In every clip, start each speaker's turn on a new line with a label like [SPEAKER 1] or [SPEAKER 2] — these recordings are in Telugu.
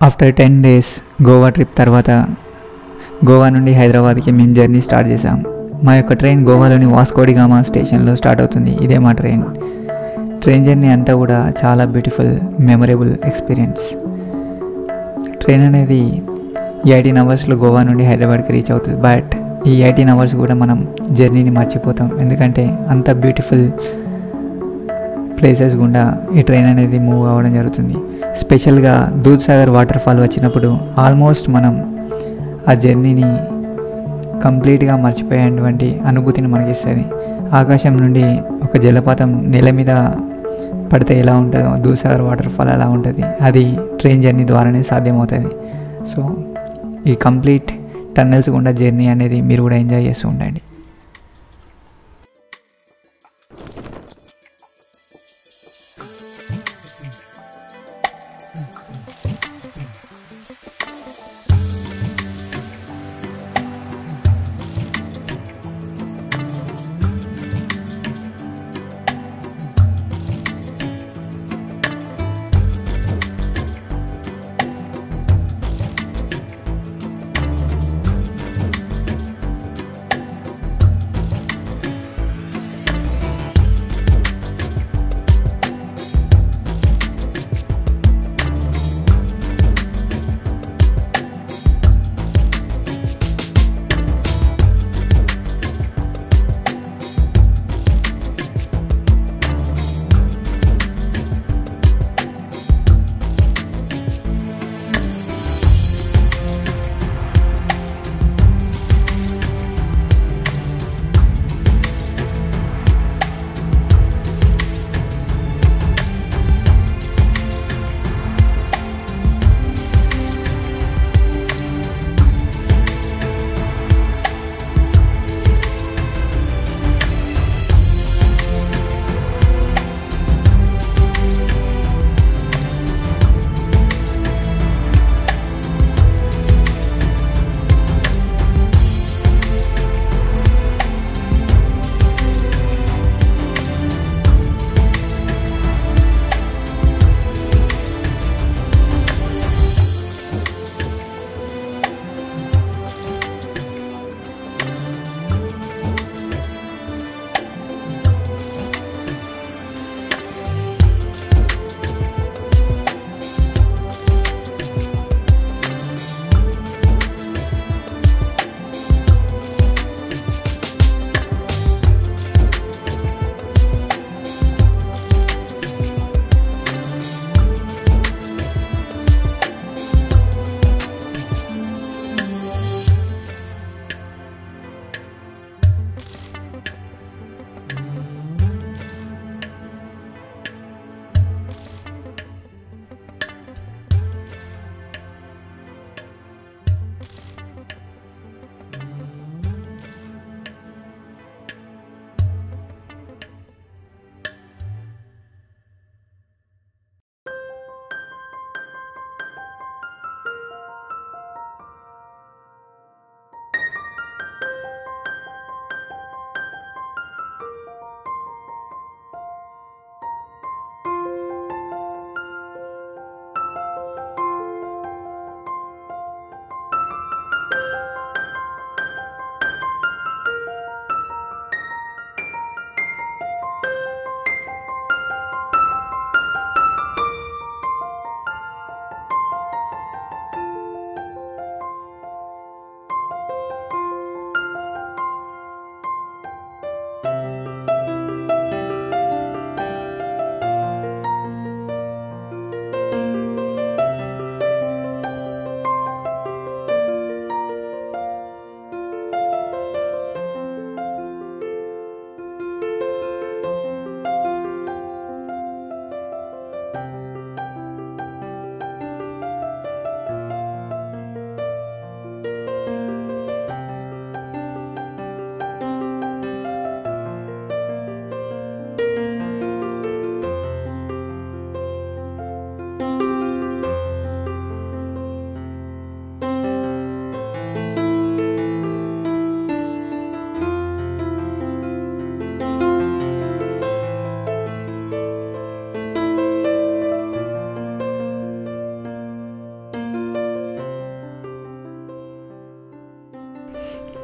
[SPEAKER 1] after ten days Goa trip తర్వాత గోవా నుండి హైదరాబాద్కి మేము జర్నీ స్టార్ట్ చేసాం మా యొక్క ట్రైన్ గోవాలోని వాస్కోడిగామా స్టేషన్లో స్టార్ట్ అవుతుంది ఇదే మా ట్రైన్ ట్రైన్ జర్నీ అంతా కూడా చాలా బ్యూటిఫుల్ మెమరబుల్ ఎక్స్పీరియన్స్ ట్రైన్ అనేది ఎయిటీన్ అవర్స్లో గోవా నుండి హైదరాబాద్కి రీచ్ అవుతుంది బట్ ఈ ఎయిటీన్ అవర్స్ కూడా మనం జర్నీని మర్చిపోతాం ఎందుకంటే అంత బ్యూటిఫుల్ ప్లేసెస్ గుండా ఈ ట్రైన్ అనేది మూవ్ అవ్వడం జరుగుతుంది స్పెషల్గా దూద్సాగర్ వాటర్ ఫాల్ వచ్చినప్పుడు ఆల్మోస్ట్ మనం ఆ జర్నీని కంప్లీట్గా మర్చిపోయేటువంటి అనుభూతిని మనకిస్తుంది ఆకాశం నుండి ఒక జలపాతం నేల మీద పడితే ఎలా ఉంటుందో దూసాగర్ వాటర్ ఫాల్ అలా ఉంటుంది అది ట్రైన్ జర్నీ ద్వారానే సాధ్యమవుతుంది సో ఈ కంప్లీట్ టన్నెల్స్ గుండా జర్నీ అనేది మీరు కూడా ఎంజాయ్ చేస్తూ ఉండండి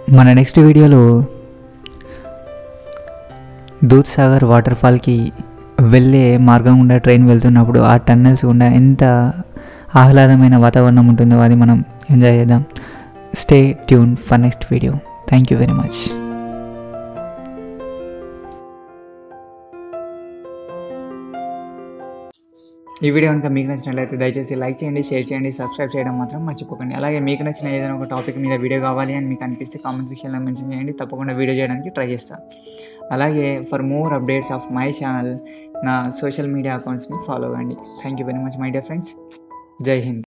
[SPEAKER 1] మన నెక్స్ట్ వీడియోలో దూద్ సాగర్ వాటర్ ఫాల్కి వెళ్ళే మార్గం గుండా ట్రైన్ వెళ్తున్నప్పుడు ఆ టన్నెల్స్ గుండా ఎంత ఆహ్లాదమైన వాతావరణం ఉంటుందో అది మనం ఎంజాయ్ చేద్దాం stay tune for next video thank you very much ఈ వీడియో కనుక మీకు నచ్చినట్లయితే దయచేసి లైక్ చేయండి షేర్ చేయండి సబ్స్క్రైబ్ చేయడం మాత్రం మర్చిపోకండి అలాగే మీకు నచ్చిన ఏదైనా ఒక టాపిక్ మీద వీడియో కావాలి అని మీకు అనిపిస్తే కామెంట్ సెక్షన్లో మెన్షన్ చేయండి తప్పకుండా వీడియో చేయడానికి ట్రై చేస్తాను అలాగే for more updates of my channel నా సోషల్ మీడియా అకౌంట్స్ని ఫాలో అవ్వండి thank you very much my dear friends Jai Hind